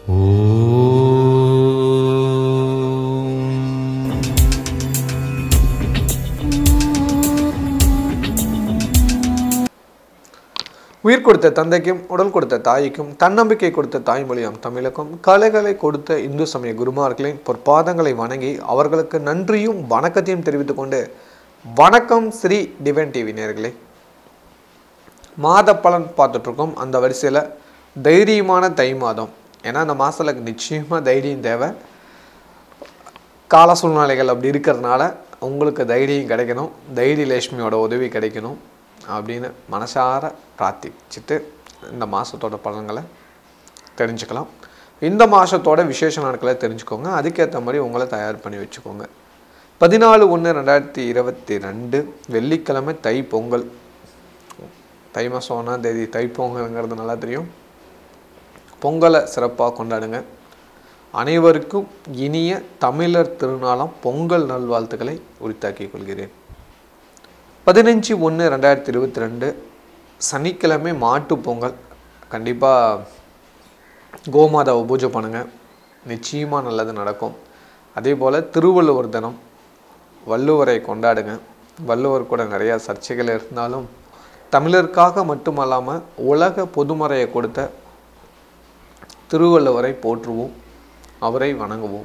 உயிர் கொடுத்த தந்தைக்கும் உடல் கொடுத்த தாய்க்கும் தன்னம்பிக்கை கொடுத்த தாய்மொழியாம் தமிழுக்கும் கலைகளை கொடுத்த இந்து சமய குருமார்களின் பொற்பாதங்களை வணங்கி அவர்களுக்கு நன்றியும் வணக்கத்தையும் தெரிவித்துக் கொண்டு வணக்கம் ஸ்ரீ டிவன் டிவி நேர்களே மாத பலன் பார்த்துட்ருக்கோம் அந்த வரிசையில் தைரியமான தை மாதம் ஏன்னா அந்த மாதத்தில் நிச்சயமாக தைரியம் தேவை கால சூழ்நிலைகள் அப்படி இருக்கிறதுனால உங்களுக்கு தைரியம் கிடைக்கணும் தைரிய லட்சுமியோட உதவி கிடைக்கணும் அப்படின்னு மனசார பிரார்த்திச்சுட்டு இந்த மாதத்தோட பலன்களை தெரிஞ்சுக்கலாம் இந்த மாதத்தோட விசேஷ நாட்களை தெரிஞ்சுக்கோங்க அதுக்கேற்ற மாதிரி உங்களை தயார் பண்ணி வச்சுக்கோங்க பதினாலு ஒன்று ரெண்டாயிரத்தி இருபத்தி ரெண்டு வெள்ளிக்கிழமை தை பொங்கல் தை மாதம் ஒன்றாம் தேதி தை பொங்கலுங்கிறது நல்லா தெரியும் பொங்கலை சிறப்பாக கொண்டாடுங்க அனைவருக்கும் இனிய தமிழர் திருநாளாம் பொங்கல் நல்வாழ்த்துக்களை உரித்தாக்கிக் கொள்கிறேன் பதினஞ்சு ஒன்று ரெண்டாயிரத்தி இருபத்தி ரெண்டு சனிக்கிழமை மாட்டு பொங்கல் கண்டிப்பாக கோமாதாவை பூஜை பண்ணுங்கள் நிச்சயமாக நல்லது நடக்கும் அதே போல் திருவள்ளுவர் தினம் வள்ளுவரை கொண்டாடுங்க வள்ளுவர் கூட நிறையா சர்ச்சைகள் இருந்தாலும் தமிழருக்காக மட்டுமல்லாமல் உலக பொதுமறையை கொடுத்த திருவள்ளுவரை போற்றுவோம் அவரை வணங்குவோம்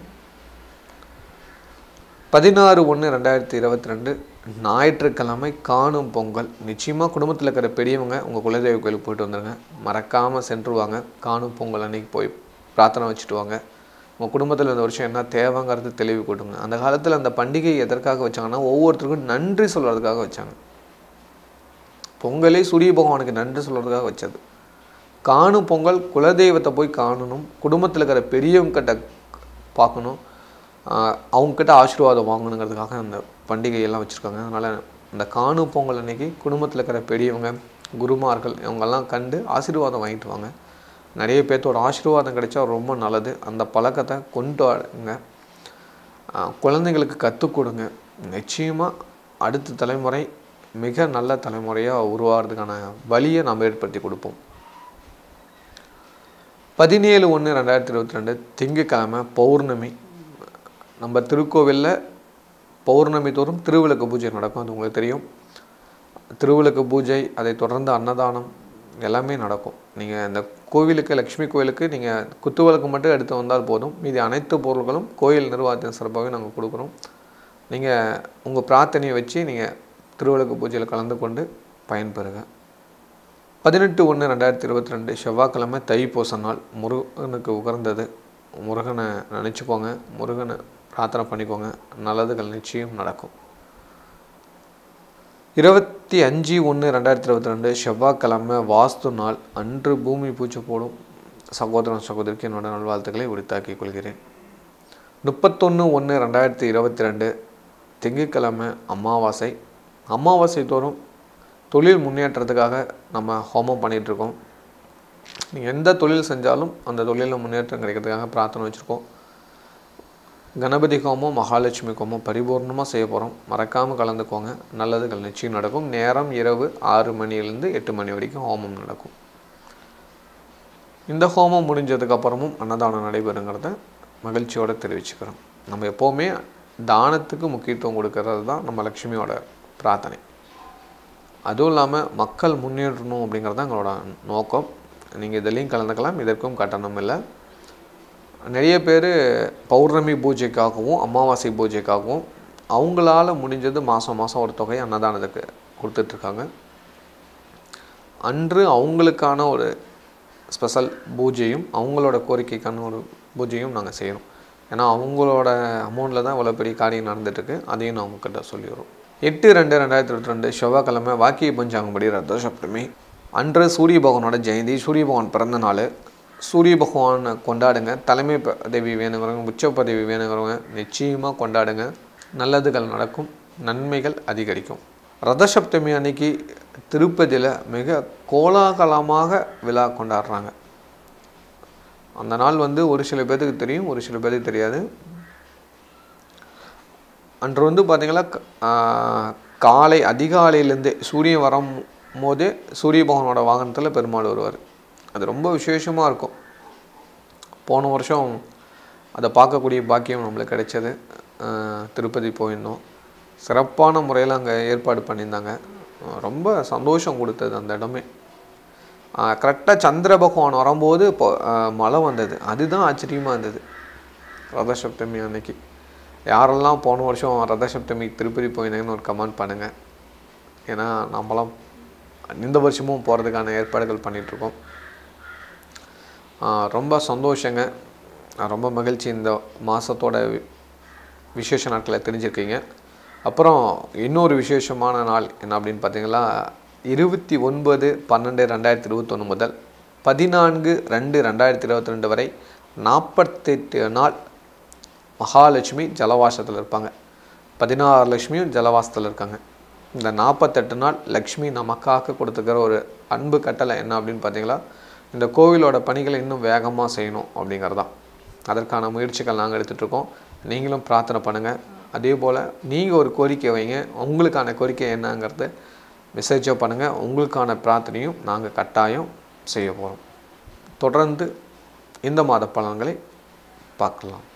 பதினாறு ஒன்று ரெண்டாயிரத்தி இருபத்தி ரெண்டு ஞாயிற்றுக்கிழமை காணும் பொங்கல் நிச்சயமாக குடும்பத்தில் இருக்கிற பெரியவங்க உங்கள் குலதெய்வ கோயிலுக்கு போயிட்டு வந்துடுங்க மறக்காமல் சென்றுவாங்க காணும் பொங்கல் அன்னைக்கு போய் பிரார்த்தனை வச்சுட்டு வாங்க உங்கள் குடும்பத்தில் இந்த வருஷம் என்ன தேவைங்கிறது தெளிவு கொடுங்க அந்த காலத்தில் அந்த பண்டிகை எதற்காக வச்சாங்கன்னா ஒவ்வொருத்தருக்கும் நன்றி சொல்கிறதுக்காக வச்சாங்க பொங்கலே சூரிய பகவானுக்கு நன்றி சொல்கிறதுக்காக வச்சது காணும் பொங்கல் குலதெய்வத்தை போய் காணணும் குடும்பத்தில் இருக்கிற பெரியவங்க கிட்ட பார்க்கணும் ஆஹ் அவங்கக்கிட்ட ஆசீர்வாதம் வாங்கணுங்கிறதுக்காக அந்த பண்டிகையெல்லாம் வச்சுருக்காங்க அதனால் அந்த காணும் பொங்கல் அன்னைக்கு குடும்பத்தில் இருக்கிற பெரியவங்க குருமார்கள் இவங்கெல்லாம் கண்டு ஆசீர்வாதம் வாங்கிட்டு வாங்க நிறைய பேர்த்தோட ஆசீர்வாதம் கிடைச்சா ரொம்ப நல்லது அந்த பழக்கத்தை கொண்டு வாங்க ஆஹ் குழந்தைங்களுக்கு கற்றுக் கொடுங்க நிச்சயமாக அடுத்த தலைமுறை மிக நல்ல தலைமுறையாக உருவாகிறதுக்கான வழியை நாம் ஏற்படுத்தி கொடுப்போம் பதினேழு ஒன்று ரெண்டாயிரத்தி இருபத்தி ரெண்டு திங்கக்கிழமை பௌர்ணமி நம்ம திருக்கோவிலில் பௌர்ணமி தோறும் திருவிளக்கு பூஜை நடக்கும் அது உங்களுக்கு தெரியும் திருவிளக்கு பூஜை அதை தொடர்ந்து அன்னதானம் எல்லாமே நடக்கும் நீங்கள் இந்த கோவிலுக்கு லக்ஷ்மி கோவிலுக்கு நீங்கள் குத்துவிளக்கு மட்டும் எடுத்து வந்தால் போதும் மீதி அனைத்து பொருட்களும் கோயில் நிர்வாகத்தின் சிறப்பாகவே நாங்கள் கொடுக்குறோம் நீங்கள் உங்கள் பிரார்த்தனையை வச்சு நீங்கள் திருவிளக்கு பூஜையில் கலந்து கொண்டு பயன்பெறுங்க பதினெட்டு ஒன்று ரெண்டாயிரத்தி இருபத்தி ரெண்டு செவ்வாய்க்கிழமை தைப்பூச நாள் முருகனுக்கு உகர்ந்தது முருகனை நினச்சிக்கோங்க முருகனை பிரார்த்தனை பண்ணிக்கோங்க நல்லதுகள் நிச்சயம் நடக்கும் இருபத்தி அஞ்சு ஒன்று ரெண்டாயிரத்தி இருபத்தி ரெண்டு செவ்வாய்க்கிழமை வாஸ்து நாள் அன்று பூமி பூஜை போடும் சகோதரன் சகோதரிக்கு என்னோட நல்வாழ்த்துக்களை உரித்தாக்கிக் கொள்கிறேன் முப்பத்தொன்று ஒன்று ரெண்டாயிரத்தி இருபத்தி ரெண்டு திங்கட்கிழமை அமாவாசை அமாவாசை தோறும் தொழில் முன்னேற்றத்துக்காக நம்ம ஹோமம் பண்ணிகிட்ருக்கோம் நீங்கள் எந்த தொழில் செஞ்சாலும் அந்த தொழிலில் முன்னேற்றம் கிடைக்கிறதுக்காக பிரார்த்தனை வச்சுருக்கோம் கணபதி ஹோமம் மகாலட்சுமி ஹோமம் பரிபூர்ணமாக செய்ய போகிறோம் மறக்காமல் கலந்துக்கோங்க நல்லதுகள் நிச்சயம் நடக்கும் நேரம் இரவு ஆறு மணிலேருந்து எட்டு மணி வரைக்கும் ஹோமம் நடக்கும் இந்த ஹோமம் முடிஞ்சதுக்கப்புறமும் அன்னதானம் நடைபெறுங்கிறத மகிழ்ச்சியோடு தெரிவிச்சுக்கிறோம் நம்ம எப்போவுமே தானத்துக்கு முக்கியத்துவம் கொடுக்கறது தான் நம்ம லக்ஷ்மியோட பிரார்த்தனை அதுவும் இல்லாமல் மக்கள் முன்னேறணும் அப்படிங்கிறது தான் எங்களோட நோக்கம் நீங்கள் இதுலேயும் கலந்துக்கலாம் இதற்கும் கட்டணம் இல்லை நிறைய பேர் பௌர்ணமி பூஜைக்காகவும் அமாவாசை பூஜைக்காகவும் அவங்களால முடிஞ்சது மாதம் மாதம் ஒரு தொகை அன்னதானத்துக்கு கொடுத்துட்ருக்காங்க அன்று அவங்களுக்கான ஒரு ஸ்பெஷல் பூஜையும் அவங்களோட கோரிக்கைக்கான ஒரு பூஜையும் நாங்கள் செய்கிறோம் ஏன்னா அவங்களோட அமௌண்ட்டில் தான் இவ்வளோ பெரிய காரியம் நடந்துட்டுருக்கு அதையும் நான் உங்ககிட்ட சொல்லிடுறோம் எட்டு ரெண்டு ரெண்டாயிரத்தி இருபத்தி ரெண்டு செவ்வாய்க்கிழமை வாக்கிய பஞ்சாங்கப்படி ரத்த சப்தமி அன்று சூரிய பகவானோட ஜெயந்தி சூரிய பகவான் பிறந்த நாள் சூரிய பகவானை கொண்டாடுங்க தலைமை பதவி வேணுங்கிறவங்க உச்ச பதவி வேணுங்கிறவங்க நிச்சயமாக கொண்டாடுங்க நல்லதுகள் நடக்கும் நன்மைகள் அதிகரிக்கும் ரத சப்தமி அன்னைக்கு திருப்பதியில் மிக கோலாகலமாக விழா கொண்டாடுறாங்க அந்த நாள் வந்து ஒரு சில பேர்த்துக்கு தெரியும் ஒரு சில பேருக்கு தெரியாது அன்று வந்து பார்த்திங்கன்னா காலை அதிகாலையிலேருந்தே சூரியன் வரும் போதே சூரிய பகவானோட வாகனத்தில் பெருமாள் வருவார் அது ரொம்ப விசேஷமாக இருக்கும் போன வருஷம் அதை பார்க்கக்கூடிய பாக்கியம் நம்மளுக்கு கிடைச்சது அஹ், திருப்பதி போயிருந்தோம் சிறப்பான முறையில் அங்கே ஏற்பாடு பண்ணியிருந்தாங்க அஹ், ரொம்ப சந்தோஷம் கொடுத்தது அந்த இடமே கரெக்டாக சந்திர பகவான் வரும்போது இப்போ அஹ், மழை வந்தது அதுதான் ஆச்சரியமாக இருந்தது ரதசப்தமி அன்னைக்கு யாரெல்லாம் போன வருஷம் ரதசப்தமி திருப்பதி போயிருந்தீங்கன்னு ஒரு கமெண்ட் பண்ணுங்கள் ஏன்னா நம்மளாம் இந்த வருஷமும் போகிறதுக்கான ஏற்பாடுகள் பண்ணிகிட்ருக்கோம் ரொம்ப சந்தோஷங்க ஆஹ் ரொம்ப மகிழ்ச்சி இந்த மாதத்தோட விசேஷ நாட்களை தெரிஞ்சிருக்கீங்க அப்புறம் இன்னொரு விசேஷமான நாள் என்ன அப்படின்னு பார்த்தீங்கன்னா இருபத்தி ஒன்பது பன்னெண்டு ரெண்டாயிரத்தி இருபத்தொன்று முதல் பதினான்கு ரெண்டு ரெண்டாயிரத்தி இருபத்தி ரெண்டு வரை நாற்பத்தெட்டு நாள் மகாலட்சுமி ஜலவாசத்தில் இருப்பாங்க பதினாறு லட்சுமியும் ஜலவாசத்தில் இருக்காங்க இந்த நாற்பத்தெட்டு நாள் லக்ஷ்மி நமக்காக கொடுத்துக்கிற ஒரு அன்பு கட்டளை என்ன அப்படின்னு பார்த்தீங்களா இந்த கோவிலோட பணிகளை இன்னும் வேகமாக செய்யணும் அப்படிங்கிறது தான் அதற்கான முயற்சிகள் நாங்கள் எடுத்துகிட்ருக்கோம் நீங்களும் பிரார்த்தனை பண்ணுங்கள் அதே போல் நீங்கள் ஒரு கோரிக்கை வைங்க உங்களுக்கான கோரிக்கை என்னங்கிறது மெசேஜோ பண்ணுங்கள் உங்களுக்கான பிரார்த்தனையும் நாங்கள் கட்டாயம் செய்ய போகிறோம் தொடர்ந்து இந்த மாத பலன்களை பார்க்கலாம்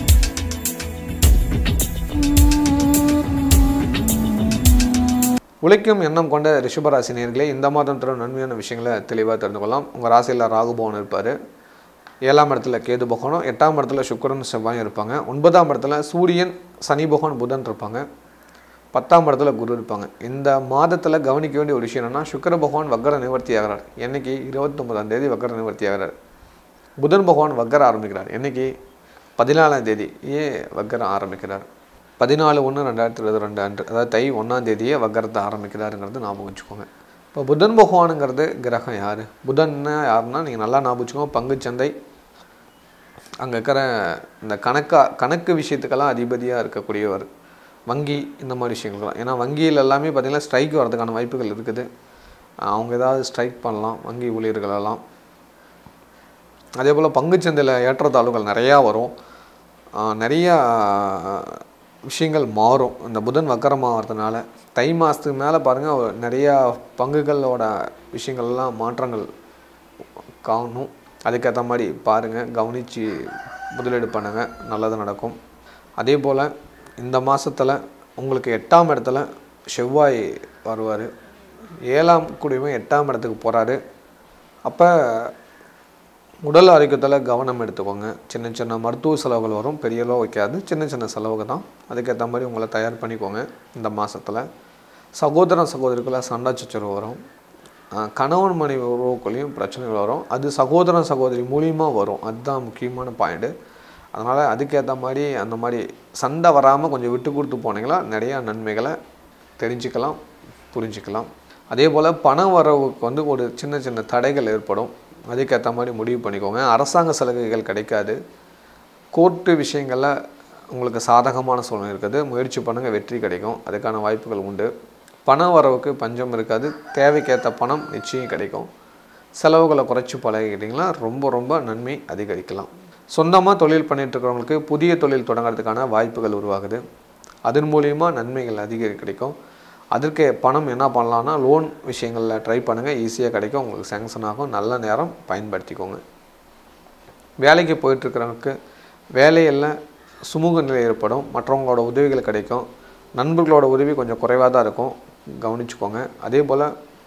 உழைக்கும் எண்ணம் கொண்ட ரிஷபராசி நேர்களே இந்த மாதம் தரும் நன்மையான விஷயங்களை தெளிவாக தெரிந்து கொள்ளலாம் உங்கள் ராசியில் ராகுபவன் இருப்பார் ஏழாம் இடத்துல கேது பகவானும் எட்டாம் இடத்துல சுக்கிரன் செவ்வாயும் இருப்பாங்க ஒன்பதாம் இடத்துல சூரியன் சனி பகவான் புதன் இருப்பாங்க பத்தாம் இடத்துல குரு இருப்பாங்க இந்த மாதத்தில் கவனிக்க வேண்டிய ஒரு விஷயம் என்னன்னா சுக்கிர பகவான் வக்கர நிவர்த்தி ஆகிறார் என்னைக்கு இருபத்தொன்பதாம் தேதி வக்கர நிவர்த்தி ஆகிறார் புதன் பகவான் வக்கர ஆரம்பிக்கிறார் என்னைக்கு பதினாலாம் தேதி ஏ வக்கர ஆரம்பிக்கிறார் பதினாலு ஒன்று ரெண்டாயிரத்தி இருபது ரெண்டு அன்று அதாவது தை ஒன்றாம் தேதியே வக்கரத்தை ஆரம்பிக்கிறாருங்கிறது ஞாபகம் வச்சுக்கோங்க இப்போ புதன் பகவானுங்கிறது கிரகம் யார் புதன்னா யாருன்னா நீங்கள் நல்லா ஞாபகம் வச்சுக்கோங்க பங்குச்சந்தை அங்கே இருக்கிற இந்த கணக்கா கணக்கு விஷயத்துக்கெல்லாம் அதிபதியாக இருக்கக்கூடியவர் வங்கி இந்த மாதிரி விஷயங்கள்லாம் ஏன்னா வங்கியில் எல்லாமே பார்த்திங்கன்னா ஸ்ட்ரைக் வரதுக்கான வாய்ப்புகள் இருக்குது அவங்க ஏதாவது ஸ்ட்ரைக் பண்ணலாம் வங்கி ஊழியர்களெல்லாம் அதே போல் பங்குச்சந்தையில் ஏற்றத்தாழ்வுகள் நிறையா வரும் ஆஹ் நிறையா விஷயங்கள் மாறும் இந்த புதன் வக்கரமாகறதுனால தை மாதத்துக்கு மேலே பாருங்கள் நிறையா பங்குகளோட விஷயங்கள்லாம் மாற்றங்கள் காணும் அதுக்கேற்ற மாதிரி பாருங்கள் கவனித்து முதலீடு பண்ணுங்கள் நல்லது நடக்கும் அதே போல் இந்த மாதத்தில் உங்களுக்கு எட்டாம் இடத்துல செவ்வாய் வருவார் ஏழாம் குடிமை எட்டாம் இடத்துக்கு போகிறாரு அப்போ உடல் ஆரோக்கியத்தில் கவனம் எடுத்துக்கோங்க சின்ன சின்ன மருத்துவ செலவுகள் வரும் பெரிய அளவு வைக்காது சின்ன சின்ன செலவுகள் தான் அதுக்கேற்ற மாதிரி உங்களை தயார் பண்ணிக்கோங்க இந்த மாதத்தில் சகோதரன் சகோதரிக்குள்ள சண்டை சச்சரவு வரும் ஆஹ் கணவன் மனைவி உறவுக்குள்ளேயும் பிரச்சனைகள் வரும் அது சகோதரன் சகோதரி மூலியமாக வரும் அதுதான் முக்கியமான பாயிண்ட்டு அதனால் அதுக்கேற்ற மாதிரி அந்த மாதிரி சண்டை வராமல் கொஞ்சம் விட்டு கொடுத்து போனீங்களா நிறையா நன்மைகளை தெரிஞ்சுக்கலாம் புரிஞ்சுக்கலாம் அதே போல் பண வரவுக்கு வந்து ஒரு சின்ன சின்ன தடைகள் ஏற்படும் அதுக்கேற்ற மாதிரி முடிவு பண்ணிக்கோங்க அரசாங்க சலுகைகள் கிடைக்காது கோர்ட்டு விஷயங்களில் உங்களுக்கு சாதகமான சூழ்நிலை இருக்குது முயற்சி பண்ணுங்கள் வெற்றி கிடைக்கும் அதுக்கான வாய்ப்புகள் உண்டு பண வரவுக்கு பஞ்சம் இருக்காது தேவைக்கேற்ற பணம் நிச்சயம் கிடைக்கும் செலவுகளை குறைச்சி பழகிக்கிட்டிங்கன்னா ரொம்ப ரொம்ப நன்மை அதிகரிக்கலாம் சொந்தமாக தொழில் பண்ணிட்டு இருக்கிறவங்களுக்கு புதிய தொழில் தொடங்குறதுக்கான வாய்ப்புகள் உருவாகுது அதன் மூலியமாக நன்மைகள் அதிக கிடைக்கும் அதற்கு பணம் என்ன பண்ணலான்னா லோன் விஷயங்களில் ட்ரை பண்ணுங்கள் ஈஸியாக கிடைக்கும் உங்களுக்கு சேங்ஷன் ஆகும் நல்ல நேரம் பயன்படுத்திக்கோங்க வேலைக்கு போயிட்டுருக்கிறவங்களுக்கு வேலையில் சுமூக நிலை ஏற்படும் மற்றவங்களோட உதவிகள் கிடைக்கும் நண்பர்களோட உதவி கொஞ்சம் குறைவாக தான் இருக்கும் கவனிச்சுக்கோங்க அதே போல்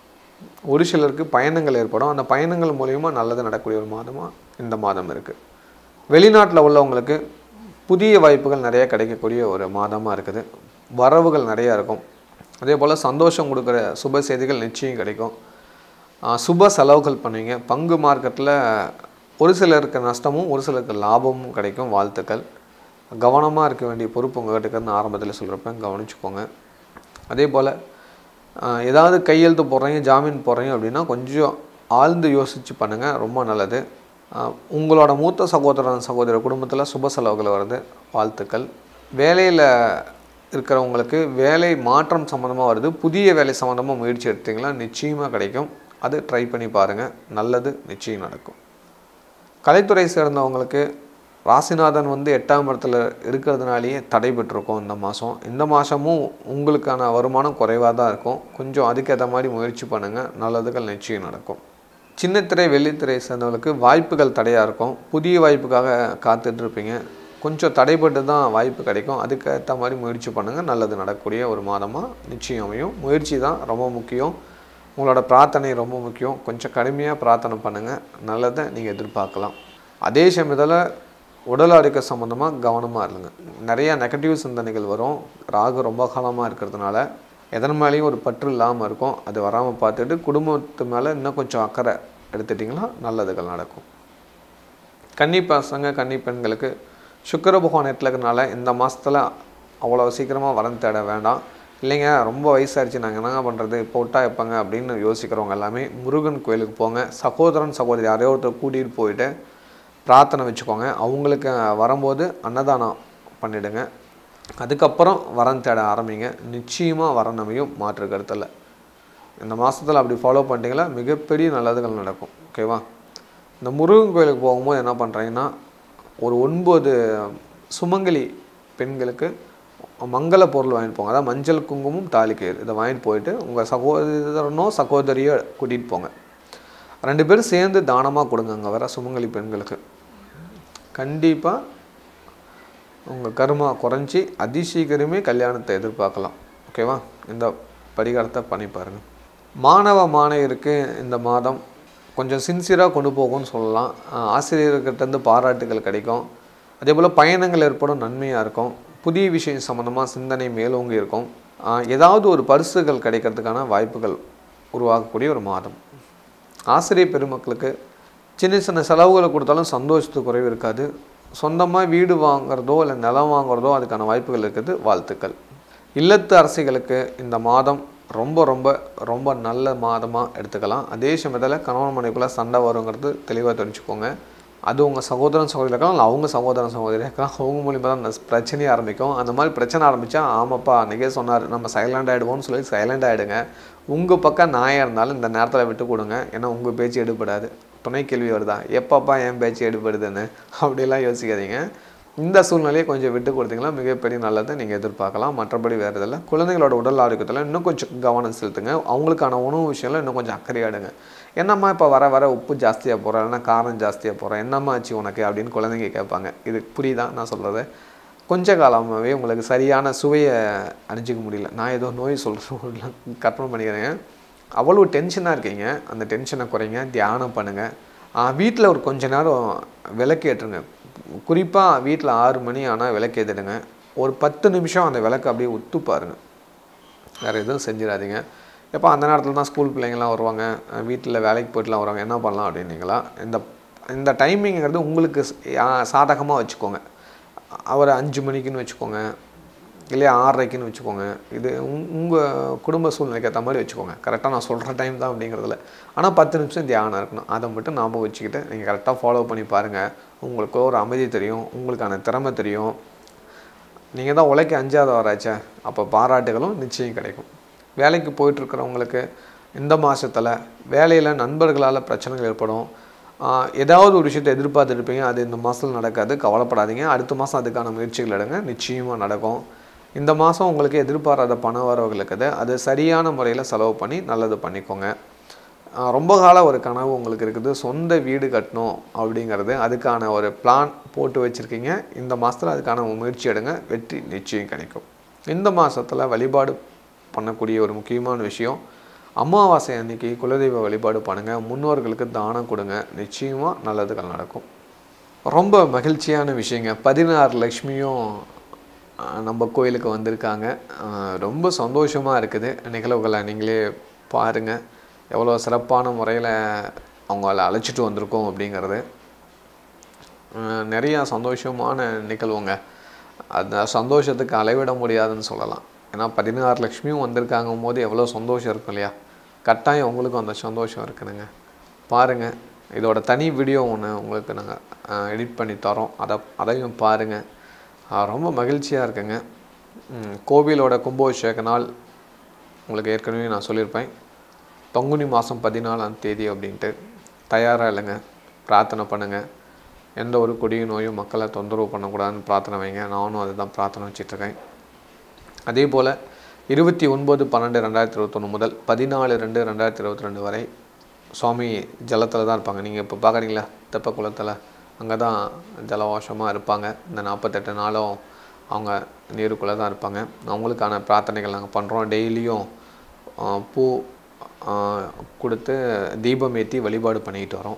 ஒரு சிலருக்கு பயணங்கள் ஏற்படும் அந்த பயணங்கள் மூலிமா நல்லது நடக்கக்கூடிய ஒரு மாதமாக இந்த மாதம் இருக்குது வெளிநாட்டில் உள்ளவங்களுக்கு புதிய வாய்ப்புகள் நிறைய கிடைக்கக்கூடிய ஒரு மாதமாக இருக்குது வரவுகள் நிறையா இருக்கும் அதே போல் சந்தோஷம் கொடுக்குற சுப செய்திகள் நிச்சயம் கிடைக்கும் ஆஹ் சுப செலவுகள் பண்ணுவீங்க பங்கு மார்க்கெட்டில் ஒரு சிலருக்கு நஷ்டமும் ஒரு சிலருக்கு லாபமும் கிடைக்கும் வாழ்த்துக்கள் கவனமாக இருக்க வேண்டிய பொறுப்பு உங்கள்கிட்ட இருக்குன்னு ஆரம்பத்தில் சொல்கிறப்ப கவனிச்சுக்கோங்க அதே போல் ஆஹ் ஏதாவது கையெழுத்து போடுறீங்க ஜாமீன் போடுறீங்க அப்படின்னா கொஞ்சம் ஆழ்ந்து யோசித்து பண்ணுங்கள் ரொம்ப நல்லது ஆஹ் உங்களோட மூத்த சகோதரன் சகோதர குடும்பத்தில் சுப செலவுகள் வருது வாழ்த்துக்கள் வேலையில் இருக்கிறவங்களுக்கு வேலை மாற்றம் சம்மந்தமாக வருது புதிய வேலை சம்மந்தமாக முயற்சி எடுத்தீங்களா நிச்சயமாக கிடைக்கும் அது ட்ரை பண்ணி பாருங்கள் நல்லது நிச்சயம் நடக்கும் கலைத்துறை சேர்ந்தவங்களுக்கு ராசிநாதன் வந்து எட்டாம் இடத்துல இருக்கிறதுனாலேயே தடைபட்டிருக்கும் இந்த மாதம் இந்த மாதமும் உங்களுக்கான வருமானம் குறைவாக தான் இருக்கும் கொஞ்சம் அதுக்கேற்ற மாதிரி முயற்சி பண்ணுங்கள் நல்லதுகள் நிச்சயம் நடக்கும் சின்னத்திரை வெள்ளித்திரை சேர்ந்தவங்களுக்கு வாய்ப்புகள் தடையாக இருக்கும் புதிய வாய்ப்புக்காக காத்துட்டு இருப்பீங்க கொஞ்சம் தடைப்பட்டு தான் வாய்ப்பு கிடைக்கும் அதுக்கேற்ற மாதிரி முயற்சி பண்ணுங்கள் நல்லது நடக்கக்கூடிய ஒரு மாதமாக நிச்சயம் அமையும் முயற்சி தான் ரொம்ப முக்கியம் உங்களோட பிரார்த்தனை ரொம்ப முக்கியம் கொஞ்சம் கடுமையாக பிரார்த்தனை பண்ணுங்கள் நல்லதை நீங்கள் எதிர்பார்க்கலாம் அதே சமயத்தில் உடல் ஆரோக்கிய சம்மந்தமாக கவனமாக இருங்க நிறைய நெகட்டிவ் சிந்தனைகள் வரும் ராகு ரொம்ப காலமாக இருக்கிறதுனால எதன் மேலேயும் ஒரு பற்று இல்லாமல் இருக்கும் அது வராமல் பார்த்துட்டு குடும்பத்து மேலே இன்னும் கொஞ்சம் அக்கறை எடுத்துட்டிங்கன்னா நல்லதுகள் நடக்கும் கன்னி பசங்க கன்னி பெண்களுக்கு சுக்கிர பகவான் எட்டில் இருக்கிறனால இந்த மாதத்தில் அவ்வளோ சீக்கிரமாக வரன் தேட வேண்டாம் இல்லைங்க ரொம்ப வயசாகிடுச்சு நாங்கள் என்னங்க பண்ணுறது இப்போ விட்டா எப்பங்க அப்படின்னு யோசிக்கிறவங்க எல்லாமே முருகன் கோயிலுக்கு போங்க சகோதரன் சகோதரி யாரையோ ஒருத்தர் கூட்டிகிட்டு போயிட்டு பிரார்த்தனை வச்சுக்கோங்க அவங்களுக்கு வரும்போது அன்னதானம் பண்ணிவிடுங்க அதுக்கப்புறம் வரன் தேட ஆரம்பிங்க நிச்சயமாக வரன் அமையும் மாற்று கருத்தில் இந்த மாதத்தில் அப்படி ஃபாலோ பண்ணிட்டீங்களா மிகப்பெரிய நல்லதுகள் நடக்கும் ஓகேவா இந்த முருகன் கோயிலுக்கு போகும்போது என்ன பண்ணுறீங்கன்னா ஒரு ஒன்பது சுமங்கலி பெண்களுக்கு மங்கள பொருள் வாங்கிட்டு போங்க அதாவது மஞ்சள் குங்குமம் தாலிக்கயிறு இதை வாங்கிட்டு போயிட்டு உங்கள் சகோதரனோ சகோதரியோ கூட்டிகிட்டு போங்க ரெண்டு பேரும் சேர்ந்து தானமாக கொடுங்க அங்கே வர சுமங்கலி பெண்களுக்கு கண்டிப்பாக உங்கள் கருமா குறைஞ்சி அதிசீக்கிரமே கல்யாணத்தை எதிர்பார்க்கலாம் ஓகேவா இந்த பரிகாரத்தை பண்ணி பாருங்கள் மாணவ மாணவியருக்கு இந்த மாதம் கொஞ்சம் சின்சியராக கொண்டு போகும்னு சொல்லலாம் ஆஹ் ஆசிரியர்கிட்டேருந்து பாராட்டுகள் கிடைக்கும் அதே போல் பயணங்கள் ஏற்படும் நன்மையாக இருக்கும் புதிய விஷயம் சம்மந்தமாக சிந்தனை மேலோங்கி இருக்கும் ஆஹ் ஏதாவது ஒரு பரிசுகள் கிடைக்கிறதுக்கான வாய்ப்புகள் உருவாகக்கூடிய ஒரு மாதம் ஆசிரியர் பெருமக்களுக்கு சின்ன சின்ன செலவுகளை கொடுத்தாலும் சந்தோஷத்துக்கு குறைவு இருக்காது சொந்தமாக வீடு வாங்குறதோ இல்லை நிலம் வாங்குறதோ அதுக்கான வாய்ப்புகள் இருக்குது வாழ்த்துக்கள் இல்லத்து அரசிகளுக்கு இந்த மாதம் ரொம்ப ரொம்ப ரொம்ப நல்ல மாதமாக எடுத்துக்கலாம் அதே சமயத்தில் கணவன் மனைவிக்குள்ளே சண்டை வருங்கிறது தெளிவாக தெரிஞ்சுக்கோங்க அது உங்கள் சகோதரன் சகோதரி இருக்கலாம் இல்லை அவங்க சகோதரன் சகோதரி இருக்கலாம் அவங்க மூலிமா தான் அந்த பிரச்சனையே ஆரம்பிக்கும் அந்த மாதிரி பிரச்சனை ஆரம்பித்தா ஆமாப்பா அன்றைக்கே சொன்னார் நம்ம சைலண்ட் ஆகிடுவோம்னு சொல்லி சைலண்ட் ஆகிடுங்க உங்கள் பக்கம் நாயாக இருந்தாலும் இந்த நேரத்தில் விட்டு கொடுங்க ஏன்னா உங்கள் பேச்சு எடுபடாது துணை கேள்வி வருதா எப்பப்பா என் பேச்சு எடுபடுதுன்னு அப்படிலாம் யோசிக்காதீங்க இந்த சூழ்நிலையை கொஞ்சம் விட்டு கொடுத்தீங்கன்னா மிகப்பெரிய நல்லதை நீங்கள் எதிர்பார்க்கலாம் மற்றபடி வேறு இதில் குழந்தைங்களோட உடல் ஆரோக்கியத்தில் இன்னும் கொஞ்சம் கவனம் செலுத்துங்க அவங்களுக்கான உணவு விஷயம்ல இன்னும் கொஞ்சம் அக்கறையாடுங்க என்னம்மா இப்போ வர வர உப்பு ஜாஸ்தியாக போகிறேன் இல்லைன்னா காரம் ஜாஸ்தியாக போகிறேன் என்னம்மா ஆச்சு உனக்கு அப்படின்னு குழந்தைங்க கேட்பாங்க இது புரியுதா நான் சொல்கிறது கொஞ்ச காலமாகவே உங்களுக்கு சரியான சுவையை அறிஞ்சிக்க முடியல நான் ஏதோ நோய் சொல்கிறேன் கற்பனை பண்ணிக்கிறேங்க அவ்வளோ டென்ஷனாக இருக்கீங்க அந்த டென்ஷனை குறைங்க தியானம் பண்ணுங்கள் வீட்டில் ஒரு கொஞ்ச நேரம் விளக்கு ஏற்றுங்க குறிப்பாக வீட்டில் ஆறு மணி ஆனால் விளக்கு ஏற்றிடுங்க ஒரு பத்து நிமிஷம் அந்த விளக்கு அப்படியே உத்து பாருங்க வேறு எதுவும் செஞ்சிடாதீங்க எப்போ அந்த நேரத்தில் தான் ஸ்கூல் பிள்ளைங்கள்லாம் வருவாங்க வீட்டில் வேலைக்கு போயிட்டுலாம் வருவாங்க என்ன பண்ணலாம் அப்படின்னீங்களா இந்த இந்த டைமிங்கிறது உங்களுக்கு சாதகமாக வச்சுக்கோங்க அவர் அஞ்சு மணிக்குன்னு வச்சுக்கோங்க இல்லையா ஆறரைக்குன்னு வச்சுக்கோங்க இது உங் உங்கள் குடும்ப சூழ்நிலைக்கு ஏற்ற மாதிரி வச்சுக்கோங்க கரெக்டாக நான் சொல்கிற டைம் தான் அப்படிங்கிறதுல ஆனால் பத்து நிமிஷம் தியானம் இருக்கணும் அதை மட்டும் ஞாபகம் வச்சுக்கிட்டு நீங்கள் கரெக்டாக ஃபாலோ பண்ணி பாருங்கள் உங்களுக்கு ஒரு அமைதி தெரியும் உங்களுக்கான திறமை தெரியும் நீங்கள் தான் உழைக்க அஞ்சாவது வராச்சே அப்போ பாராட்டுகளும் நிச்சயம் கிடைக்கும் வேலைக்கு போயிட்டுருக்கிறவங்களுக்கு இந்த மாதத்தில் வேலையில் நண்பர்களால் பிரச்சனைகள் ஏற்படும் ஆஹ் ஏதாவது ஒரு விஷயத்தை எதிர்பார்த்துருப்பீங்க அது இந்த மாதத்தில் நடக்காது கவலைப்படாதீங்க அடுத்த மாதம் அதுக்கான முயற்சிகள் எடுங்க நிச்சயமாக நடக்கும் இந்த மாதம் உங்களுக்கு எதிர்பாராத பண வரவுகள் இருக்குது அது சரியான முறையில் செலவு பண்ணி நல்லது பண்ணிக்கோங்க ஆஹ் ரொம்ப கால ஒரு கனவு உங்களுக்கு இருக்குது சொந்த வீடு கட்டணும் அப்படிங்கிறது அதுக்கான ஒரு பிளான் போட்டு வச்சுருக்கீங்க இந்த மாதத்தில் அதுக்கான முயற்சி எடுங்க வெற்றி நிச்சயம் கிடைக்கும் இந்த மாதத்தில் வழிபாடு பண்ணக்கூடிய ஒரு முக்கியமான விஷயம் அமாவாசை அன்னைக்கு குலதெய்வ வழிபாடு பண்ணுங்கள் முன்னோர்களுக்கு தானம் கொடுங்க நிச்சயமாக நல்லதுகள் நடக்கும் ரொம்ப மகிழ்ச்சியான விஷயங்க பதினாறு லக்ஷ்மியும் ஆஹ், நம்ம கோயிலுக்கு வந்திருக்காங்க ஆஹ், ரொம்ப சந்தோஷமாக இருக்குது நிகழ்வுகளை நீங்களே பாருங்கள் எவ்வளோ சிறப்பான முறையில் அவங்கள அழைச்சிட்டு வந்திருக்கோம் அப்படிங்கிறது ஆஹ், நிறையா சந்தோஷமான நிகழ்வுங்க அந்த சந்தோஷத்துக்கு அளவிட முடியாதுன்னு சொல்லலாம் ஏன்னா பதினாறு லட்சுமியும் வந்திருக்காங்க போது எவ்வளோ சந்தோஷம் இருக்கும் இல்லையா கட்டாயம் உங்களுக்கும் அந்த சந்தோஷம் இருக்குதுங்க பாருங்கள் இதோட தனி வீடியோ ஒன்று உங்களுக்கு நாங்கள் எடிட் பண்ணி தரோம் அதை அதையும் பாருங்கள் ரொம்ப மகிழ்ச்சியாக இருக்குங்க ம், கோவிலோட கும்பாபிஷேக நாள் உங்களுக்கு ஏற்கனவே நான் சொல்லியிருப்பேன் பங்குனி மாதம் பதினாலாம் தேதி அப்படின்ட்டு தயாராக இல்லைங்க பிரார்த்தனை பண்ணுங்கள் எந்த ஒரு கொடிய நோயும் மக்களை தொந்தரவு பண்ணக்கூடாதுன்னு பிரார்த்தனை வைங்க நானும் அதுதான் பிரார்த்தனை வச்சிட்ருக்கேன் அதே போல் இருபத்தி ஒன்பது பன்னெண்டு ரெண்டாயிரத்தி இருபத்தொன்று முதல் பதினாலு ரெண்டு ரெண்டாயிரத்தி இருபத்தி ரெண்டு வரை சுவாமி ஜலத்தில் தான் இருப்பாங்க நீங்கள் இப்போ பார்க்குறீங்களா தெப்ப குளத்தில் அங்கே தான் ஜலவாசமாக இருப்பாங்க இந்த நாற்பத்தெட்டு நாளும் அவங்க நீருக்குள்ளே தான் இருப்பாங்க அவங்களுக்கான பிரார்த்தனைகள் நாங்கள் பண்ணுறோம் டெய்லியும் பூ ஆ, கொடுத்து தீபம் ஏற்றி வழிபாடு பண்ணிக்கிட்டு வரோம்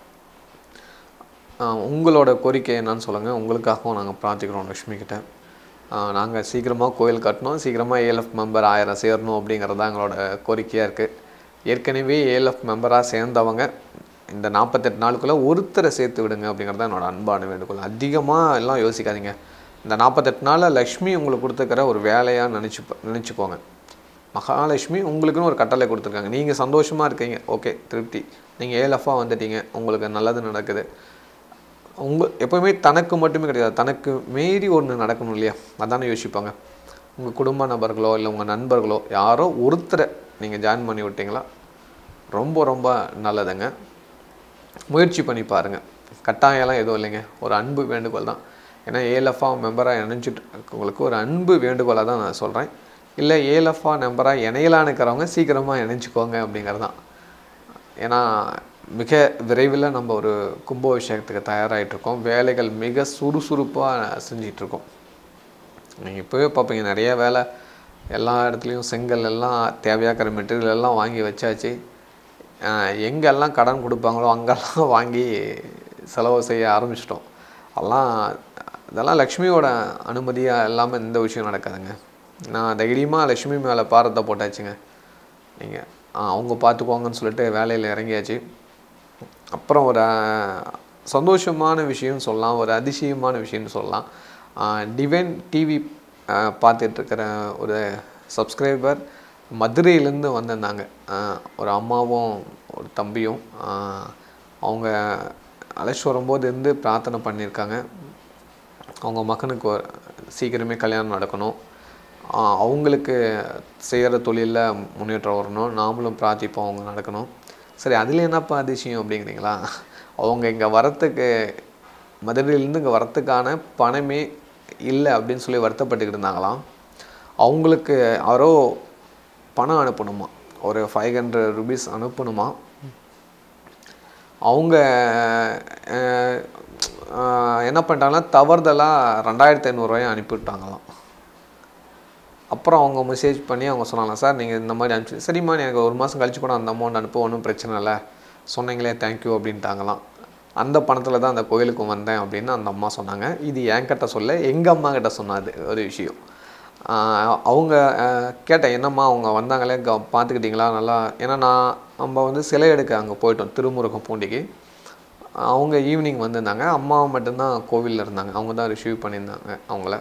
ஆ, உங்களோட கோரிக்கை என்னன்னு சொல்லுங்கள் உங்களுக்காகவும் நாங்கள் பிரார்த்திக்கிறோம் லக்ஷ்மி கிட்ட நாங்கள் சீக்கிரமாக கோயில் கட்டணும் சீக்கிரமாக ஏஎல்எஃப் மெம்பர் ஆயிரம் சேரணும் அப்படிங்கிறது தான் எங்களோட கோரிக்கையாக இருக்குது ஏற்கனவே ஏஎல்எஃப் மெம்பராக சேர்ந்தவங்க இந்த நாற்பத்தெட்டு நாளுக்குள்ளே ஒருத்தரை சேர்த்து விடுங்க அப்படிங்கிறது தான் என்னோட அன்பான வேண்டுகோள் அதிகமாக எல்லாம் யோசிக்காதீங்க இந்த நாற்பத்தெட்டு நாளில் லக்ஷ்மி உங்களுக்கு கொடுத்துக்கிற ஒரு வேலையாக நினச்சி நினச்சிக்கோங்க மகாலட்சுமி உங்களுக்குன்னு ஒரு கட்டளை கொடுத்துருக்காங்க நீங்கள் சந்தோஷமாக இருக்கீங்க ஓகே திருப்தி நீங்கள் ஏஎல்எஃபாக வந்துட்டீங்க உங்களுக்கு நல்லது நடக்குது உங்கள் எப்போவுமே தனக்கு மட்டுமே கிடையாது தனக்கு மீறி ஒன்று நடக்கணும் இல்லையா அதானே யோசிப்பாங்க உங்கள் குடும்ப நபர்களோ இல்லை உங்கள் நண்பர்களோ யாரோ ஒருத்தரை நீங்கள் ஜாயின் பண்ணி விட்டீங்களா ரொம்ப ரொம்ப நல்லதுங்க முயற்சி பண்ணி பாருங்கள் கட்டாயம்லாம் எதுவும் இல்லைங்க ஒரு அன்பு வேண்டுகோள் தான் ஏன்னா ஏஎல்எஃப்ஆ மெம்பராக இணைஞ்சிட்டு இருக்கவங்களுக்கு ஒரு அன்பு வேண்டுகோளாக தான் நான் சொல்கிறேன் இல்லை ஏஎல்எஃப்ஆ மெம்பராக இணையலான்னு இருக்கிறவங்க சீக்கிரமாக இணைஞ்சிக்கோங்க அப்படிங்கிறது தான் ஏன்னா மிக விரைவில் நம்ம ஒரு கும்பாபிஷேகத்துக்கு தயாராகிட்டு இருக்கோம் வேலைகள் மிக சுறுசுறுப்பாக செஞ்சிட்ருக்கோம் நீங்கள் இப்போவே பார்ப்பீங்க நிறைய வேலை எல்லா இடத்துலையும் செங்கல் எல்லாம் தேவையாக்கிற மெட்டீரியல் எல்லாம் வாங்கி வச்சாச்சு ஆஹ் எங்கெல்லாம் கடன் கொடுப்பாங்களோ அங்கெல்லாம் வாங்கி செலவு செய்ய ஆரம்பிச்சிட்டோம் அதெல்லாம் இதெல்லாம் லக்ஷ்மியோட அனுமதியாக இல்லாமல் இந்த விஷயம் நடக்காதுங்க நான் தைரியமாக லக்ஷ்மி மேலே பாரத்தை போட்டாச்சுங்க நீங்கள் அவங்க பார்த்துக்குவாங்கன்னு சொல்லிட்டு வேலையில் இறங்கியாச்சு அப்புறம் ஒரு அஹ், சந்தோஷமான விஷயம்னு சொல்லலாம் ஒரு அதிசயமான விஷயம்னு சொல்லலாம் டிவைன் டிவி பார்த்துட்ருக்கிற ஒரு சப்ஸ்கிரைபர் மதுரையிலேருந்து வந்திருந்தாங்க அஹ், ஒரு அம்மாவும் ஒரு தம்பியும் அஹ், அவங்க அழைச்சி வரும்போது இருந்து பிரார்த்தனை பண்ணியிருக்காங்க அவங்க மகனுக்கு ஒரு- சீக்கிரமே கல்யாணம் நடக்கணும் ஆஹ் அவங்களுக்கு செய்கிற தொழிலில் முன்னேற்றம் வரணும் நாமளும் பிரார்த்திப்போம் அவங்க நடக்கணும் சரி அதில் என்னப்பா அதிசயம் அப்படிங்கிறீங்களா அவங்க இங்கே வரத்துக்கு மதுரையிலேருந்து இங்கே வரத்துக்கான பணமே இல்லை அப்படின்னு சொல்லி வருத்தப்பட்டுக்கிட்டு இருந்தாங்களாம் அவங்களுக்கு யாரோ பணம் அனுப்பணுமா ஒரு ஃபைவ் ஹண்ட்ரட் ருபீஸ் அனுப்பணுமா அவங்க அஹ், அஹ், என்ன பண்ணிட்டாங்கன்னா தவறுதலாக ரெண்டாயிரத்தி ஐநூறுரூவாயும் அனுப்பிவிட்டாங்களாம் அப்புறம் அவங்க மெசேஜ் பண்ணி அவங்க சொன்னாங்க சார் நீங்கள் இந்த மாதிரி அனுப்பிச்சு சரிம்மா நீ எனக்கு ஒரு மாதம் கழிச்சு கூட அந்த அமௌண்ட் அனுப்ப ஒன்றும் பிரச்சனை இல்லை சொன்னீங்களே தேங்க்யூ அப்படின்ட்டாங்களாம் அந்த பணத்தில் தான் அந்த கோயிலுக்கு வந்தேன் அப்படின்னு அந்த அம்மா சொன்னாங்க இது என்கிட்ட சொல்ல எங்கள் அம்மா கிட்ட சொன்னாது ஒரு விஷயம் ஆஹ் அவங்க ஆஹ் கேட்டேன் என்னம்மா அவங்க வந்தாங்களே க பார்த்துக்கிட்டிங்களா நல்லா ஏன்னா நான் நம்ம வந்து சிலை எடுக்க அங்கே போயிட்டோம் திருமுருகம் பூண்டிக்கு அவங்க ஈவினிங் வந்திருந்தாங்க அம்மா மட்டும்தான் கோவிலில் இருந்தாங்க அவங்க தான் ரிசீவ் பண்ணியிருந்தாங்க அவங்கள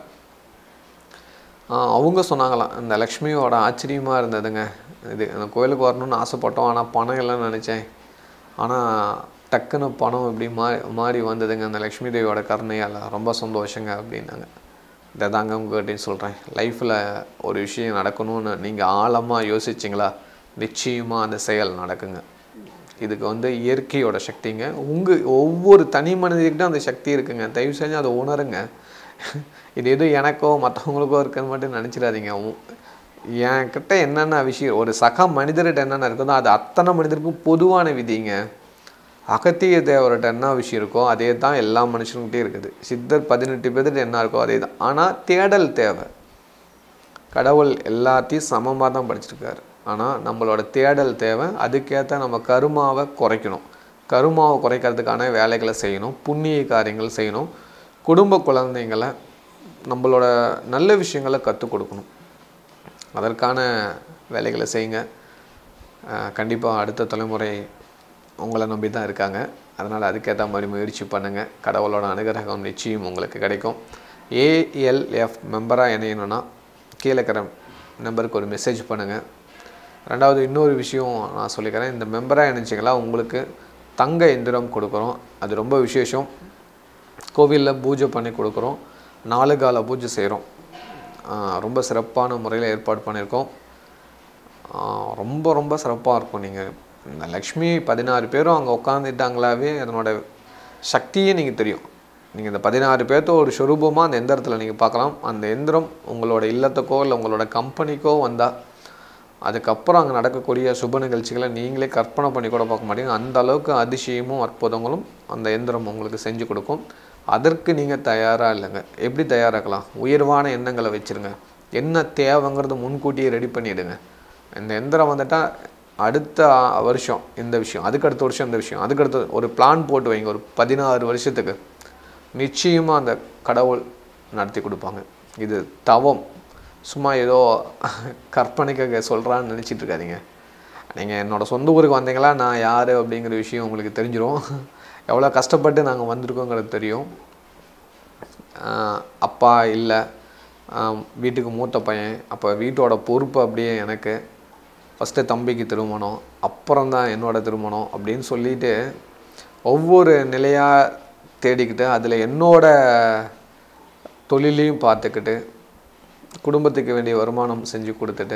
ஆஹ் அவங்க சொன்னாங்களாம் இந்த லக்ஷ்மியோட ஆச்சரியமாக இருந்ததுங்க இது அந்த கோயிலுக்கு வரணும்னு ஆசைப்பட்டோம் ஆனால் பணம் இல்லைன்னு நினச்சேன் ஆனால் டக்குன்னு பணம் இப்படி மாறி மாறி வந்ததுங்க அந்த லக்ஷ்மி தேவியோட கருணையால் ரொம்ப சந்தோஷங்க அப்படின்னாங்க இதை தாங்க உங்கள்கிட்டையும் சொல்கிறேன் லைஃப்பில் ஒரு விஷயம் நடக்கணும்னு நீங்கள் ஆழமாக யோசிச்சிங்களா நிச்சயமாக அந்த செயல் நடக்குங்க இதுக்கு வந்து இயற்கையோட சக்திங்க உங்கள் ஒவ்வொரு தனி மனிதர்கிட்டும் அந்த சக்தி இருக்குங்க தயவு செஞ்சு அதை உணருங்க இது எதுவும் எனக்கோ மற்றவங்களுக்கோ இருக்குன்னு மட்டும் நினச்சிடாதீங்க என்கிட்ட என்னென்ன விஷயம் ஒரு சக மனிதர்கிட்ட என்னென்ன இருக்குதோ அது அத்தனை மனிதருக்கும் பொதுவான விதிங்க அகத்திய தேவர்கிட்ட என்ன விஷயம் இருக்கோ அதே தான் எல்லா மனுஷனுக்கிட்டே இருக்குது சித்தர் பதினெட்டு பேர்கிட்ட என்ன இருக்கோ அதே தான் ஆனால் தேடல் தேவை கடவுள் எல்லாத்தையும் சமமாக தான் படிச்சிருக்காரு ஆனால் நம்மளோட தேடல் தேவை அதுக்கேற்ற நம்ம கருமாவை குறைக்கணும் கருமாவை குறைக்கிறதுக்கான வேலைகளை செய்யணும் புண்ணிய காரியங்கள் செய்யணும் குடும்ப குழந்தைங்களை நம்மளோட நல்ல விஷயங்களை கற்றுக் கொடுக்கணும் அதற்கான வேலைகளை செய்யுங்க கண்டிப்பாக அடுத்த தலைமுறை உங்களை நம்பி தான் இருக்காங்க அதனால் அதுக்கேற்ற மாதிரி முயற்சி பண்ணுங்கள் கடவுளோட அனுகிரகம் நிச்சயம் உங்களுக்கு கிடைக்கும் ஏஎல்எஃப் மெம்பராக இணையணும்னா கீழே இருக்கிற நம்பருக்கு ஒரு மெசேஜ் பண்ணுங்கள் ரெண்டாவது இன்னொரு விஷயம் நான் சொல்லிக்கிறேன் இந்த மெம்பராக இணைச்சிங்களா உங்களுக்கு தங்க எந்திரம் கொடுக்குறோம் அது ரொம்ப விசேஷம் கோவிலில் பூஜை பண்ணி கொடுக்குறோம் நாலு கால பூஜை செய்கிறோம் ரொம்ப சிறப்பான முறையில் ஏற்பாடு பண்ணியிருக்கோம் ஆஹ் ரொம்ப ரொம்ப சிறப்பாக இருக்கும் நீங்கள் இந்த லக்ஷ்மி பதினாறு பேரும் அங்கே உட்காந்துட்டாங்களாவே அதனோட சக்தியே நீங்கள் தெரியும் நீங்கள் இந்த பதினாறு பேர்த்த ஒரு சொரூபமாக அந்த எந்திரத்தில் நீங்கள் பார்க்கலாம் அந்த எந்திரம் உங்களோட இல்லத்துக்கோ இல்லை உங்களோட கம்பெனிக்கோ வந்தால் அதுக்கப்புறம் அங்கே நடக்கக்கூடிய சுப நிகழ்ச்சிகளை நீங்களே கற்பனை பண்ணி கூட பார்க்க மாட்டீங்க அந்த அளவுக்கு அதிசயமும் அற்புதங்களும் அந்த எந்திரம் உங்களுக்கு செஞ்சு கொடுக்கும் அதற்கு நீங்கள் தயாராக இல்லைங்க எப்படி தயாராக்கலாம் உயர்வான எண்ணங்களை வச்சுருங்க என்ன தேவைங்கிறது முன்கூட்டியே ரெடி பண்ணிவிடுங்க இந்த எந்திரம் வந்துட்டால் அடுத்த வருஷம் இந்த விஷயம் அதுக்கு அடுத்த வருஷம் இந்த விஷயம் அதுக்கு அடுத்த ஒரு பிளான் போட்டு வைங்க ஒரு பதினாறு வருஷத்துக்கு நிச்சயமாக அந்த கடவுள் நடத்தி கொடுப்பாங்க இது தவம் சும்மா ஏதோ கற்பனைக்காக சொல்கிறான்னு நினச்சிட்டு இருக்காதீங்க நீங்கள் என்னோடய சொந்த ஊருக்கு வந்தீங்களா நான் யார் அப்படிங்கிற விஷயம் உங்களுக்கு தெரிஞ்சிரும் எவ்வளோ கஷ்டப்பட்டு நாங்கள் வந்திருக்கோங்கிறது தெரியும் ஆஹ் அப்பா இல்லை வீட்டுக்கு மூத்த பையன் அப்போ வீட்டோட பொறுப்பு அப்படியே எனக்கு ஃபஸ்ட்டு தம்பிக்கு திருமணம் அப்புறம் தான் என்னோட திருமணம் அப்படின்னு சொல்லிட்டு ஒவ்வொரு நிலையாக தேடிக்கிட்டு அதில் என்னோட தொழிலையும் பார்த்துக்கிட்டு குடும்பத்துக்கு வேண்டிய வருமானம் செஞ்சு கொடுத்துட்டு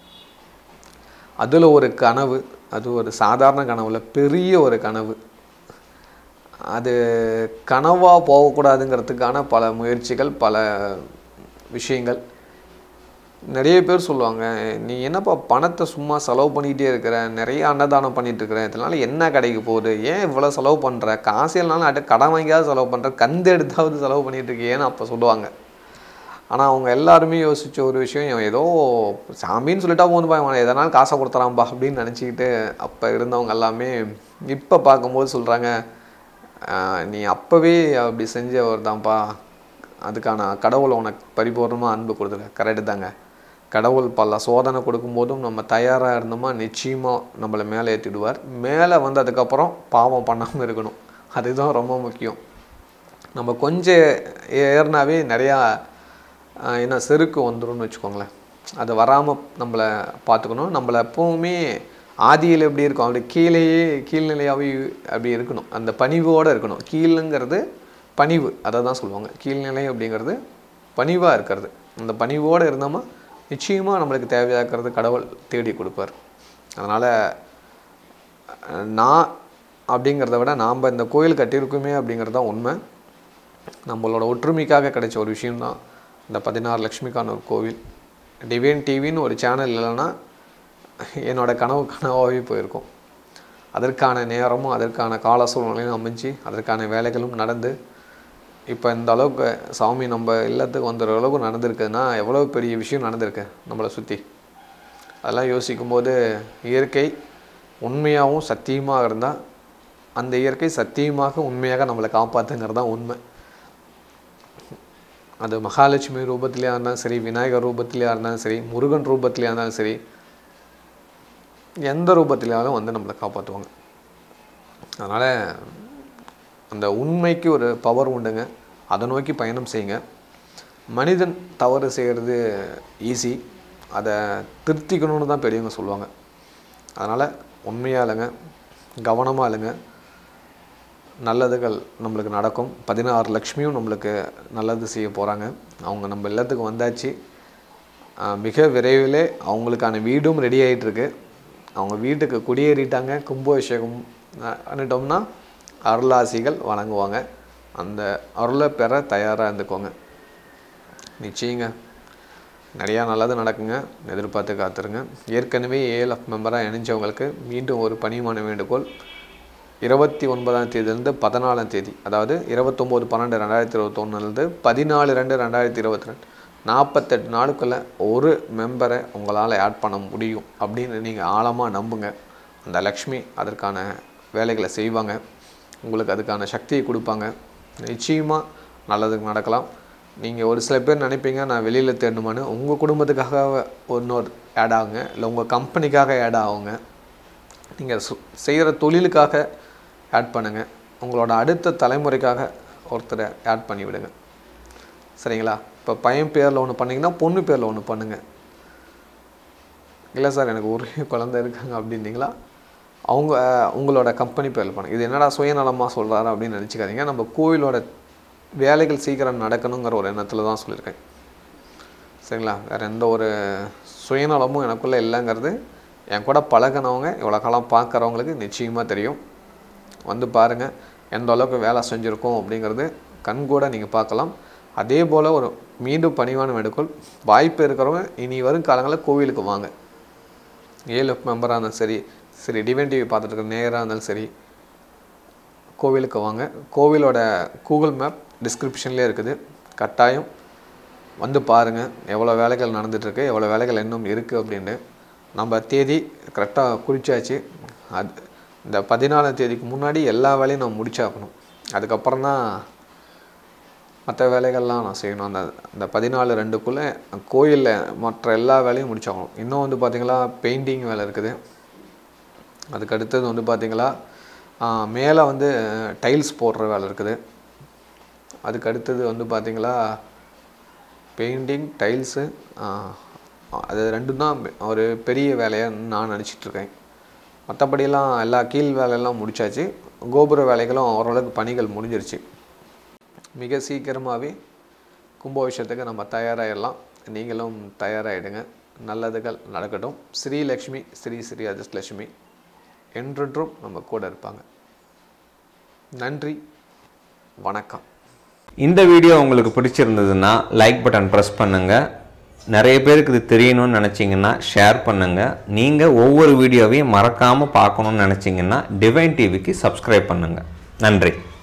அதில் ஒரு கனவு அது ஒரு சாதாரண கனவுல பெரிய ஒரு கனவு அது கனவாக போகக்கூடாதுங்கிறதுக்கான பல முயற்சிகள் பல விஷயங்கள் நிறைய பேர் சொல்லுவாங்க நீ என்னப்பா பணத்தை சும்மா செலவு பண்ணிக்கிட்டே இருக்கிற நிறைய அன்னதானம் பண்ணிட்டு இருக்கிற இதனால என்ன கிடைக்க போகுது ஏன் இவ்வளோ செலவு பண்ணுற காசு இல்லைனாலும் அட்டு கடன் வாங்கியாவது செலவு பண்ணுற கந்து எடுத்தாவது செலவு பண்ணிட்டு இருக்கியேன்னு அப்போ சொல்லுவாங்க ஆனால் அவங்க எல்லாருமே யோசிச்ச ஒரு விஷயம் இவன் ஏதோ சாமின்னு சொல்லிட்டா போதுப்பா இவன் எதனாலும் காசை கொடுத்துறான்பா அப்படின்னு நினச்சிக்கிட்டு அப்போ இருந்தவங்க எல்லாமே இப்போ பார்க்கும்போது சொல்கிறாங்க நீ அப்போவே அப்படி செஞ்சவர் தான்ப்பா அதுக்கான கடவுளை உனக்கு பரிபூர்ணமாக அன்பு கொடுத்துருக்க கரெக்டு தாங்க கடவுள் பல சோதனை கொடுக்கும்போதும் நம்ம தயாராக இருந்தோமா நிச்சயமாக நம்மளை மேலே ஏற்றிடுவார் மேலே வந்து அதுக்கப்புறம் பாவம் பண்ணாமல் இருக்கணும் அதுதான் ரொம்ப முக்கியம் நம்ம கொஞ்சம் ஏறினாவே நிறையா ஆஹ், என்ன செருக்கு வந்துரும்னு வச்சுக்கோங்களேன் அது வராமல் நம்மளை பார்த்துக்கணும் நம்மளை எப்பவுமே ஆதியில் எப்படி இருக்கும் அப்படி கீழேயே கீழ்நிலையாகவே அப்படி இருக்கணும் அந்த பணிவோடு இருக்கணும் கீழுங்கிறது பணிவு அதை தான் சொல்லுவாங்க கீழ்நிலை அப்படிங்கிறது பணிவாக இருக்கிறது அந்த பணிவோடு இருந்தோமா நிச்சயமாக நம்மளுக்கு தேவையாக்கிறது கடவுள் தேடி கொடுப்பார் அதனால் நான் அப்படிங்கிறத விட நாம் இந்த கோயில் கட்டியிருக்குமே அப்படிங்கிறது தான் உண்மை நம்மளோட ஒற்றுமைக்காக கிடைச்ச ஒரு விஷயம்தான் இந்த பதினாறு லக்ஷ்மிக்கான ஒரு கோவில் டிவைன் டிவின்னு ஒரு சேனல் இல்லைன்னா என்னோட கனவு கனவாகவே போயிருக்கும் அதற்கான நேரமும் அதற்கான கால சூழ்நிலையும் அமைஞ்சு அதற்கான வேலைகளும் நடந்து இப்போ இந்த அளவுக்கு சாமி நம்ம இல்லத்துக்கு வந்துடுற அளவுக்கு நடந்திருக்குதுன்னா எவ்வளோ பெரிய விஷயம் நடந்திருக்கு நம்மளை சுற்றி அதெல்லாம் யோசிக்கும்போது இயற்கை உண்மையாகவும் சத்தியமாக இருந்தால் அந்த இயற்கை சத்தியமாக உண்மையாக நம்மளை காப்பாற்றுங்கிறது தான் உண்மை அது மகாலட்சுமி ரூபத்திலேயா இருந்தாலும் சரி விநாயகர் ரூபத்திலேயா இருந்தாலும் சரி முருகன் ரூபத்திலேயா இருந்தாலும் சரி எந்த ரூபத்திலாலும் வந்து நம்மளை காப்பாற்றுவாங்க அதனால் அந்த உண்மைக்கு ஒரு பவர் உண்டுங்க அதை நோக்கி பயணம் செய்யுங்க மனிதன் தவறு செய்கிறது ஈஸி அதை திருத்திக்கணும்னு தான் பெரியவங்க சொல்லுவாங்க அதனால் உண்மையாக இல்லைங்க கவனமாக இல்லைங்க நல்லதுகள் நம்மளுக்கு நடக்கும் பதினாறு லக்ஷ்மியும் நம்மளுக்கு நல்லது செய்ய போகிறாங்க அவங்க நம்ம இல்லத்துக்கு வந்தாச்சு ஆஹ் மிக விரைவிலே அவங்களுக்கான வீடும் ரெடி ஆயிட்டு இருக்கு அவங்க வீட்டுக்கு குடியேறிட்டாங்க கும்பாபிஷேகம் ஆஹ் பண்ணிட்டோம்னா அருளாசிகள் வழங்குவாங்க அந்த அருளை பெற தயாராக இருந்துக்கோங்க நிச்சயங்க நிறையா நல்லது நடக்குங்க எதிர்பார்த்து காத்துருங்க ஏற்கனவே ஏஎல்எஃப் மெம்பராக இணைஞ்சவங்களுக்கு மீண்டும் ஒரு பணிமான வேண்டுகோள் இருபத்தி ஒன்பதாம் தேதியிலேருந்து பதினாலாம் தேதி அதாவது இருபத்தொம்போது பன்னெண்டு ரெண்டாயிரத்தி இருபத்தொன்னுலேருந்து பதினாலு ரெண்டு ரெண்டாயிரத்தி இருபத்தி ரெண்டு நாற்பத்தெட்டு நாளுக்குள்ளே ஒரு மெம்பரை உங்களால் ஆட் பண்ண முடியும் அப்படின்னு நீங்கள் ஆழமாக நம்புங்க அந்த லக்ஷ்மி அதற்கான வேலைகளை செய்வாங்க உங்களுக்கு அதுக்கான சக்தியை கொடுப்பாங்க நிச்சயமாக நல்லது நடக்கலாம் நீங்கள் ஒரு சில பேர் நினைப்பீங்க நான் வெளியில் தேடணுமான்னு உங்கள் குடும்பத்துக்காக இன்னொரு ஆட் ஆகுங்க இல்லை உங்கள் கம்பெனிக்காக ஆட் ஆகுங்க நீங்கள் சு செய்கிற தொழிலுக்காக ஆட் பண்ணுங்கள் உங்களோட அடுத்த தலைமுறைக்காக ஒருத்தரை ஆட் பண்ணி விடுங்க சரிங்களா இப்போ பையன் பேரில் ஒன்று பண்ணீங்கன்னா பொண்ணு பேரில் ஒன்று பண்ணுங்கள் இல்லை சார் எனக்கு ஒரே குழந்தை இருக்காங்க அப்படின்னீங்களா அவங்க உங்களோட கம்பெனி பேரில் பண்ணுங்க இது என்னடா சுயநலமாக சொல்கிறாரு அப்படின்னு நினச்சிக்காதீங்க நம்ம கோவிலோட வேலைகள் சீக்கிரம் நடக்கணுங்கிற ஒரு எண்ணத்தில் தான் சொல்லியிருக்கேன் சரிங்களா வேறு எந்த ஒரு சுயநலமும் எனக்குள்ளே இல்லைங்கிறது என் கூட பழகினவங்க இவ்வளோ காலம் பார்க்குறவங்களுக்கு நிச்சயமாக தெரியும் வந்து பாருங்கள் எந்த அளவுக்கு வேலை செஞ்சுருக்கோம் அப்படிங்கிறது கண்கூட நீங்கள் பார்க்கலாம் அதே போல் ஒரு மீண்டும் பணிவான வேண்டுகோள் வாய்ப்பு இருக்கிறவங்க இனி வரும் காலங்களில் கோவிலுக்கு வாங்க ஏஎல்எஃப் மெம்பராக இருந்தாலும் சரி சரி டிவைன் டிவி பார்த்துட்டு இருக்க நேராக இருந்தாலும் சரி கோவிலுக்கு வாங்க கோவிலோட கூகுள் மேப் டிஸ்கிரிப்ஷன்லேயே இருக்குது கட்டாயம் வந்து பாருங்கள் எவ்வளோ வேலைகள் நடந்துகிட்ருக்கு எவ்வளோ வேலைகள் இன்னும் இருக்குது அப்படின்ட்டு நம்ம தேதி கரெக்டாக குறிச்சாச்சு அது இந்த பதினாலாம் தேதிக்கு முன்னாடி எல்லா வேலையும் நம்ம முடிச்சாக்கணும் அதுக்கப்புறம் தான் மற்ற வேலைகள்லாம் நான் செய்யணும் அந்த அந்த பதினாலு ரெண்டுக்குள்ளே கோயிலில் மற்ற எல்லா வேலையும் முடிச்சாகணும் இன்னும் வந்து பார்த்திங்களா பெயிண்டிங் வேலை இருக்குது அதுக்கு அடுத்தது வந்து பார்த்திங்களா மேலே வந்து டைல்ஸ் போடுற வேலை இருக்குது அதுக்கு அடுத்தது வந்து பார்த்திங்களா பெயிண்டிங் டைல்ஸு அது ரெண்டும் தான் ஒரு பெரிய வேலையாக நான் நினச்சிட்ருக்கேன் மற்றபடியெல்லாம் எல்லா கீழ் வேலையெல்லாம் முடிச்சாச்சு கோபுர வேலைகளும் ஓரளவுக்கு பணிகள் முடிஞ்சிருச்சு மிக சீக்கிரமாகவே கும்பாபிஷேகத்துக்கு நம்ம தயாராகிடலாம் நீங்களும் தயாராகிடுங்க நல்லதுகள் நடக்கட்டும் ஸ்ரீலக்ஷ்மி ஸ்ரீ ஸ்ரீ அதிர்ஷ்லட்சுமி என்றென்றும் நம்ம கூட இருப்பாங்க நன்றி வணக்கம் இந்த வீடியோ உங்களுக்கு பிடிச்சிருந்ததுன்னா லைக் பட்டன் ப்ரெஸ் பண்ணுங்கள் நிறைய பேருக்கு இது தெரியணும்னு நினச்சிங்கன்னா ஷேர் பண்ணுங்கள் நீங்கள் ஒவ்வொரு வீடியோவையும் மறக்காமல் பார்க்கணுன்னு நினச்சிங்கன்னா டிவைன் டிவிக்கு சப்ஸ்கிரைப் பண்ணுங்கள் நன்றி